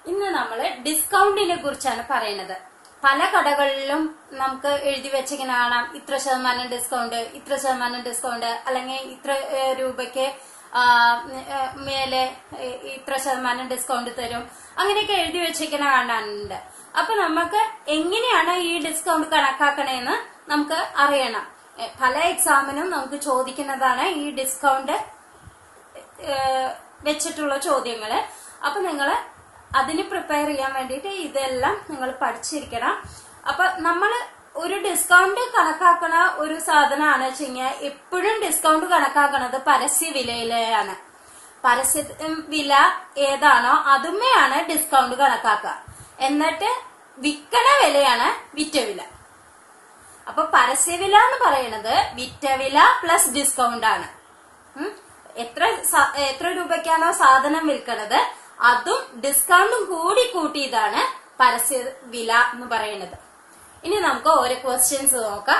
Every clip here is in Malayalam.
ഇന്ന് നമ്മൾ ഡിസ്കൗണ്ടിനെ കുറിച്ചാണ് പറയുന്നത് പല കടകളിലും നമുക്ക് എഴുതി വെച്ചിങ്ങനെ കാണാം ഇത്ര ശതമാനം ഡിസ്കൗണ്ട് ഇത്ര ശതമാനം ഡിസ്കൗണ്ട് അല്ലെങ്കിൽ ഇത്ര ഏഹ്, രൂപയ്ക്ക് ആ, ഏഹ്, മേലെ ഏഹ്, ഇത്ര ശതമാനം ഡിസ്കൗണ്ട് തരും അങ്ങനെയൊക്കെ എഴുതി വെച്ചിരിക്കുന്ന കാണാനുണ്ട് അപ്പൊ നമുക്ക് എങ്ങനെയാണ് ഈ ഡിസ്കൗണ്ട് കണക്കാക്കണേന്ന് നമുക്ക് അറിയണം ഏഹ്, പല എക്സാമിനും നമുക്ക് ചോദിക്കുന്നതാണ് ഈ ഡിസ്കൗണ്ട് ഏഹ് വെച്ചിട്ടുള്ള ചോദ്യങ്ങള് അപ്പൊ നിങ്ങൾ അതിന് പ്രിപ്പയർ ചെയ്യാൻ വേണ്ടിയിട്ട് ഇതെല്ലാം നിങ്ങൾ പഠിച്ചിരിക്കണം അപ്പൊ നമ്മൾ ഒരു ഡിസ്കൗണ്ട് കണക്കാക്കണ ഒരു സാധനമാണ് വെച്ച് കഴിഞ്ഞാൽ എപ്പോഴും ഡിസ്കൗണ്ട് കണക്കാക്കണത് പരസ്യ വിലയിലാണ് പരസ്യ ഉം, വില ഏതാണോ അതുമേയാണ് ഡിസ്കൗണ്ട് കണക്കാക്കുക എന്നിട്ട് വിൽക്കണ വിലയാണ് വിറ്റ വില അപ്പൊ പരസ്യവില എന്ന് പറയുന്നത് വിറ്റവില പ്ലസ് ഡിസ്കൗണ്ട് ആണ് ഉം. എത്ര സ- എത്ര രൂപയ്ക്കാണോ സാധനം വിൽക്കണത് അതും ഡിസ്കൗണ്ടും കൂടി കൂട്ടിയതാണ് പരസ്യ വില എന്ന് പറയുന്നത് ഇനി നമുക്ക് ഓരോ ക്വസ്റ്റ്യൻസ് നോക്കാം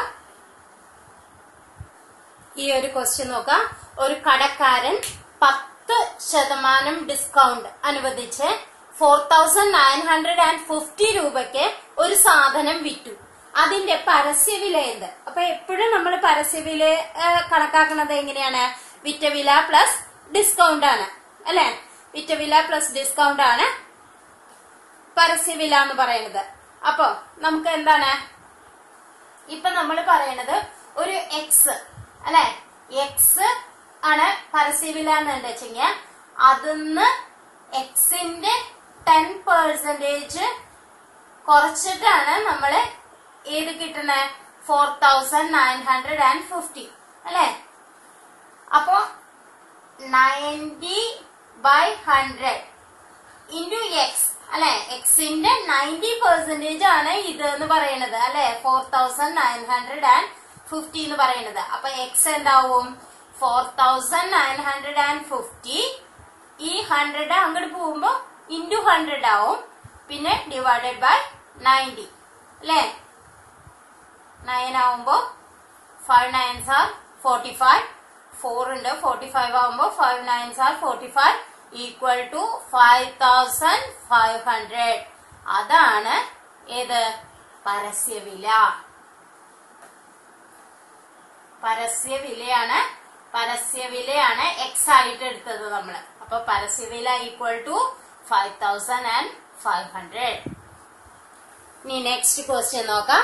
ഈ ഒരു ക്വസ്റ്റ്യൻ നോക്കാം ഒരു കടക്കാരൻ പത്ത് ശതമാനം ഡിസ്കൗണ്ട് അനുവദിച്ച് four thousand nine hundred and fifty രൂപയ്ക്ക് ഒരു സാധനം വിറ്റു അതിന്റെ പരസ്യവില എന്ത് അപ്പൊ എപ്പോഴും നമ്മൾ പരസ്യവില ഏഹ്, കണക്കാക്കുന്നത് എങ്ങനെയാണ് വിറ്റവില പ്ലസ് ഡിസ്കൗണ്ട് ആണ് അല്ലെ വിറ്റവില പ്ലസ് ഡിസ്കൗണ്ട് ആണ് പരസ്യവില എന്ന് പറയുന്നത് അപ്പൊ നമുക്ക് എന്താണ് ഇപ്പൊ നമ്മൾ പറയണത് ഒരു എക്സ് അല്ലെ എക്സ് ആണ് പരസ്യവില എന്ന് വെച്ചെങ്കിൽ അതിന്ന് എക്സിന്റെ ടെൻ പെർസെന്റേജ് കുറച്ചിട്ടാണ് നമ്മള് ഏത് കിട്ടണേ four thousand nine hundred and fifty അല്ലെ അപ്പോ ninety by hundred into X അല്ലെ എക്സിന്റെ നയൻറ്റി പെർസെന്റേജ് ആണ് ഇത് എന്ന് പറയുന്നത് അല്ലെ four thousand nine hundred and fifty എന്ന് പറയുന്നത് അപ്പൊ എക്സ് എന്താവും four thousand nine hundred and fifty ഈ ഹൺഡ്രഡ് അങ്ങോട്ട് പോകുമ്പോ ഇൻറ്റു ഹൺഡ്രഡ് ആവും പിന്നെ ഡിവൈഡഡ് ബൈ നയൻറ്റി അല്ലേ നയൻ ആവുമ്പോ five nines are forty five four ഉണ്ട് ഫോർട്ടി ഫൈവ് ആവുമ്പോ five nines are forty five equal to five thousand five hundred അതാണ് ഏത് പരസ്യവില പരസ്യവിലയാണ് പരസ്യവിലയാണ് എക്സ് ആയിട്ട് എടുത്തത് നമ്മള് അപ്പൊ പരസ്യവില equal to five thousand and five hundred ഇനി നെക്സ്റ്റ് ക്വസ്റ്റ്യൻ നോക്കാം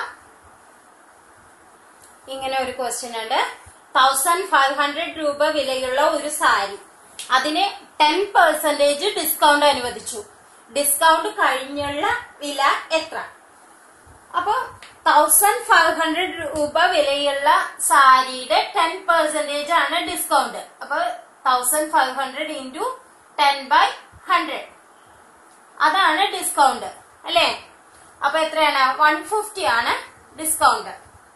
ഇങ്ങനെ ഒരു ക്വസ്റ്റ്യൻ ഉണ്ട് തൗസൻഡ് ഫൈവ് ഹൺഡ്രഡ് രൂപ വിലയുള്ള ഒരു സാരി അതിന് ടെൻ പെർസെന്റേജ് ഡിസ്കൗണ്ട് അനുവദിച്ചു ഡിസ്കൗണ്ട് കഴിഞ്ഞുള്ള വില എത്ര അപ്പൊ തൗസൻഡ് ഫൈവ് ഹൺഡ്രഡ് രൂപ വിലയുള്ള സാരിയുടെ ടെൻ പെർസെന്റേജ് ആണ് ഡിസ്കൗണ്ട് അപ്പൊ thousand five hundred into ten by hundred അതാണ് ഡിസ്കൗണ്ട് അല്ലേ അപ്പൊ എത്രയാണ് വൺ ഫിഫ്റ്റി ആണ് ഡിസ്കൗണ്ട്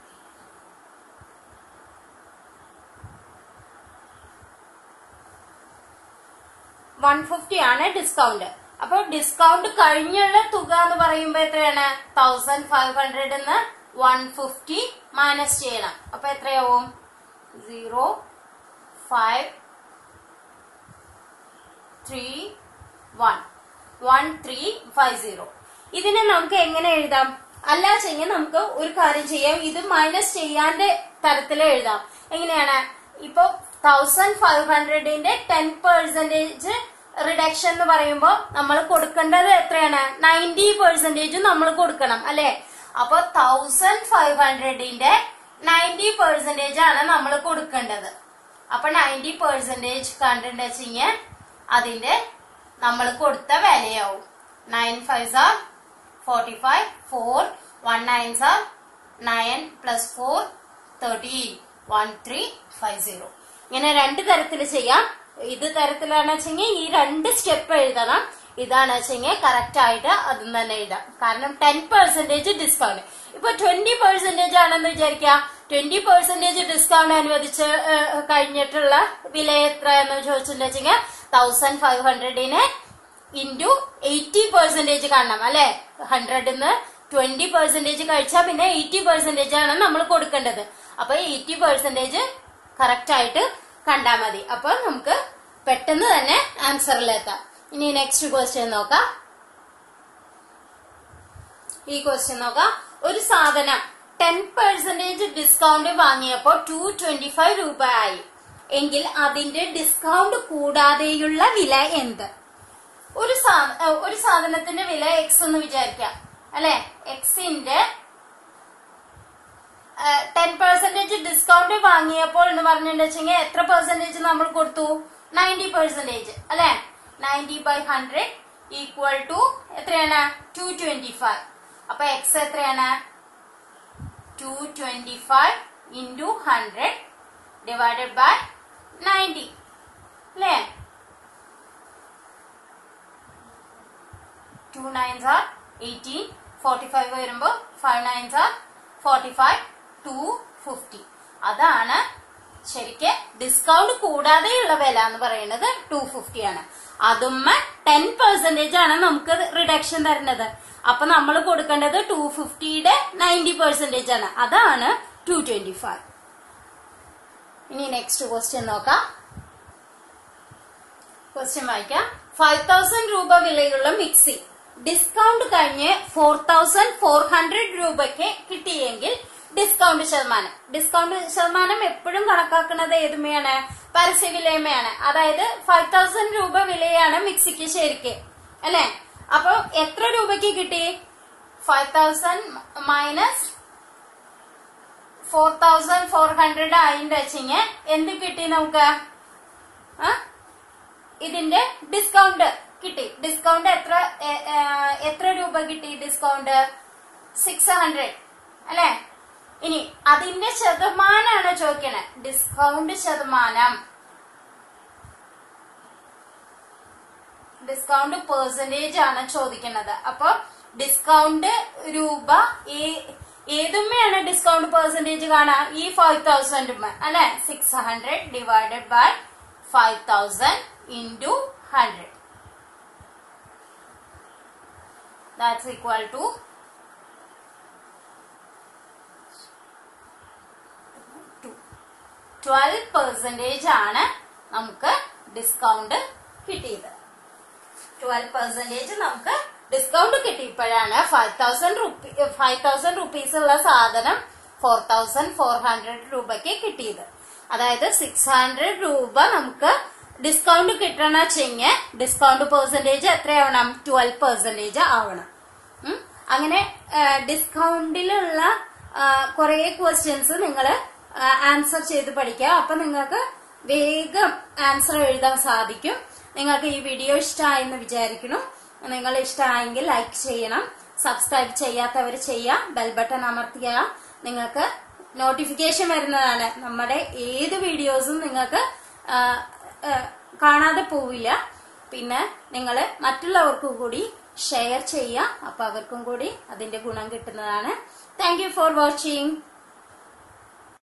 വൺ ഫിഫ്റ്റി ആണ് ഡിസ്കൗണ്ട് അപ്പൊ ഡിസ്കൗണ്ട് കഴിഞ്ഞുള്ള തുക എന്ന് പറയുമ്പോ എത്രയാണ് തൗസൻഡ് ഫൈവ് ഹൺഡ്രഡ് എന്ന് വൺ ഫിഫ്റ്റി മൈനസ് ചെയ്യണം അപ്പൊ എത്രയാവും zero five three one one three five zero ഇതിനെ നമുക്ക് എങ്ങനെ എഴുതാം അല്ല ചെയ്യാൻ നമുക്ക് ഒരു കാര്യം ചെയ്യാം ഇത് മൈനസ് ചെയ്യാന്റെ തരത്തിൽ എഴുതാം എങ്ങനെയാണ് ഇപ്പൊ തൗസൻഡ് ഫൈവ് ഹൺഡ്രഡിന്റെ ടെൻ പെർസെന്റേജ് റിഡക്ഷൻ എന്ന് പറയുമ്പോൾ നമ്മൾ കൊടുക്കേണ്ടത് എത്രയാണ് നയൻറ്റി പെർസെന്റേജ് നമ്മൾ കൊടുക്കണം അല്ലെ അപ്പൊ തൗസൻഡ് ഫൈവ് ഹൺഡ്രഡിന്റെ നയൻറ്റി പെർസെന്റേജ് ആണ് നമ്മൾ കൊടുക്കേണ്ടത് അപ്പൊ നയൻറ്റി പെർസെന്റേജ് കണ്ടിട്ടുണ്ടെങ്കിൽ അതിന്റെ നമ്മൾ കൊടുത്ത വിലയാവും nine five are forty five four one nines are nine plus four thirteen one three five zero ഇങ്ങനെ രണ്ട് തരത്തിൽ ചെയ്യാം ഇത് തരത്തിലാണ് വെച്ചെങ്കിൽ ഈ രണ്ട് സ്റ്റെപ്പ് എഴുതണം ഇതാണ് വെച്ചെങ്കിൽ കറക്റ്റ് ആയിട്ട് അതും തന്നെ എഴുതാം കാരണം ടെൻ പെർസെന്റേജ് ഡിസ്കൗണ്ട് ഇപ്പൊ ട്വന്റി പെർസെന്റേജ് ആണെന്ന് വിചാരിക്കാം ട്വന്റി പെർസെന്റേജ് ഡിസ്കൗണ്ട് അനുവദിച്ച് ഏഹ്, കഴിഞ്ഞിട്ടുള്ള വില എത്ര എന്ന് ചോദിച്ചിട്ടുണ്ടെങ്കിൽ തൗസൻഡ് ഫൈവ് ഹൺഡ്രഡിന് ഇൻറ്റു എയ്റ്റി പെർസെന്റേജ് കാണണം അല്ലെ ഹൺഡ്രഡിന്ന് ട്വന്റി പെർസെന്റേജ് കഴിച്ചാൽ പിന്നെ എയ്റ്റി പെർസെന്റേജ് ആണ് നമ്മൾ കൊടുക്കേണ്ടത് അപ്പൊ എയ്റ്റി പെർസെന്റേജ് കറക്റ്റ് ആയിട്ട് കണ്ടാ മതി അപ്പൊ നമുക്ക് പെട്ടെന്ന് തന്നെ ആൻസറിലെത്താം ഇനി നെക്സ്റ്റ് ക്വസ്റ്റ്യൻ നോക്കാം ഈ ക്വസ്റ്റ്യൻ നോക്കാം ഒരു സാധനം ടെൻ പെർസെന്റേജ് ഡിസ്കൗണ്ട് വാങ്ങിയപ്പോൾ ടു ട്വന്റി ഫൈവ് രൂപ ആയി എങ്കിൽ അതിന്റെ ഡിസ്കൗണ്ട് കൂടാതെയുള്ള വില എന്ത് ഒരു സാ- ഏ, ഒരു സാധനത്തിന്റെ വില എക്സ് എന്ന് വിചാരിക്കാം അല്ലെ എക്സിന്റെ ടെൻ പെർസെന്റേജ് ഡിസ്കൗണ്ട് വാങ്ങിയപ്പോൾ എന്ന് പറഞ്ഞിട്ടുണ്ടെങ്കിൽ എത്ര പെർസെന്റേജ് നമ്മൾ കൊടുത്തു നയൻറ്റി പെർസെന്റേജ് അല്ലെ ninety by hundred equal to എത്രയാണ് ടു ട്വന്റി ഫൈവ് അപ്പൊ എക്സ് എത്രയാണ് two twenty five into hundred divided by ninety അല്ലേ two nines are eighteen forty five വരുമ്പോൾ five nines are forty five two fifty അതാണ് ശരിക്ക് ഡിസ്കൗണ്ട് കൂടാതെയുള്ള വില എന്ന് പറയുന്നത് ടു ഫിഫ്റ്റി ആണ് അതുമ്മ ടെൻ പെർസെന്റേജ് ആണ് നമുക്ക് റിഡക്ഷൻ തരുന്നത് അപ്പൊ നമ്മൾ കൊടുക്കേണ്ടത് ടു ഫിഫ്റ്റിയുടെ നയൻറ്റി പെർസെന്റേജ് ആണ് അതാണ് ടു ട്വന്റി ഫൈവ് ഇനി നെക്സ്റ്റ് ക്വസ്റ്റ്യൻ നോക്കാം ക്വസ്റ്റ്യൻ വായിക്കാം ഫൈവ് തൗസൻഡ് രൂപ വിലയുള്ള മിക്സി ഡിസ്കൗണ്ട് കഴിഞ്ഞ് ഫോർ തൗസൻഡ് ഫോർ ഹൺഡ്രഡ് രൂപയ്ക്ക് കിട്ടിയെങ്കിൽ ഡിസ്കൗണ്ട് ശതമാനം ഡിസ്കൗണ്ട് ശതമാനം എപ്പോഴും കണക്കാക്കുന്നത് ഏതുമയാണ് പരസ്യവിലയമയാണ് അതായത് ഫൈവ് തൗസൻഡ് രൂപ വിലയാണ് മിക്സിക്ക് ശരിക്ക് അല്ലെ അപ്പൊ എത്ര രൂപയ്ക്ക് കിട്ടി five thousand minus four thousand four hundred ആയിന്റെ വെച്ചിങ് എന്ത് കിട്ടി നമുക്ക് ആ? ഇതിന്റെ ഡിസ്കൗണ്ട് കിട്ടി ഡിസ്കൗണ്ട് എത്ര എ- ഏ, എത്ര രൂപ കിട്ടി ഡിസ്കൗണ്ട് സിക്സ് ഹൺഡ്രഡ് അല്ലെ ഇനി അതിന്റെ ശതമാനാണ് ചോദിക്കണേ ഡിസ്കൗണ്ട് ശതമാനം ഡിസ്കൗണ്ട് പെർസെന്റേജ് ആണ് ചോദിക്കുന്നത് അപ്പൊ ഡിസ്കൗണ്ട് രൂപ ഏ- ഏതുമ്മയാണ് ഡിസ്കൗണ്ട് പെർസെന്റേജ് കാണാ ഈ ഫൈവ് തൗസൻഡ് അല്ലെ six hundred divided by five thousand into hundred that's equal to twelve percentage ആണ് നമുക്ക് ഡിസ്കൗണ്ട് കിട്ടിയത് ട്വൽവ് പെർസെന്റേജ് നമുക്ക് ഡിസ്കൗണ്ട് കിട്ടിയപ്പോഴാണ് five thousand rupee five thousand rupees ഉള്ള സാധനം ഫോർ തൗസൻഡ് ഫോർ ഹൺഡ്രഡ് രൂപയ്ക്ക് കിട്ടിയത് അതായത് സിക്സ് ഹൺഡ്രഡ് രൂപ നമുക്ക് ഡിസ്കൗണ്ട് കിട്ടണ വെച്ചെങ്കിൽ ഡിസ്കൗണ്ട് പെർസെന്റേജ് എത്രയാവണം ട്വൽവ് പെർസെന്റേജ് ആവണം ഉം. അങ്ങനെ ഡിസ്കൗണ്ടിലുള്ള കുറെ ക്വസ്റ്റ്യൻസ് നിങ്ങൾ ആൻസർ ചെയ്ത് പഠിക്കുക അപ്പൊ നിങ്ങൾക്ക് വേഗം ആൻസർ എഴുതാൻ സാധിക്കും നിങ്ങൾക്ക് ഈ വീഡിയോ ഇഷ്ടമായെന്ന് വിചാരിക്കുന്നു നിങ്ങൾ ഇഷ്ടമായെങ്കിൽ ലൈക്ക് ചെയ്യണം സബ്സ്ക്രൈബ് ചെയ്യാത്തവർ ചെയ്യുക ബെൽ ബട്ടൺ അമർത്തുക നിങ്ങൾക്ക് നോട്ടിഫിക്കേഷൻ വരുന്നതാണ് നമ്മുടെ ഏത് വീഡിയോസും നിങ്ങൾക്ക് ആ, ആ, കാണാതെ പോവില്ല പിന്നെ നിങ്ങൾ മറ്റുള്ളവർക്കും കൂടി ഷെയർ ചെയ്യുക അപ്പൊ അവർക്കും കൂടി അതിന്റെ ഗുണം കിട്ടുന്നതാണ് താങ്ക് യു ഫോർ വാച്ചിങ്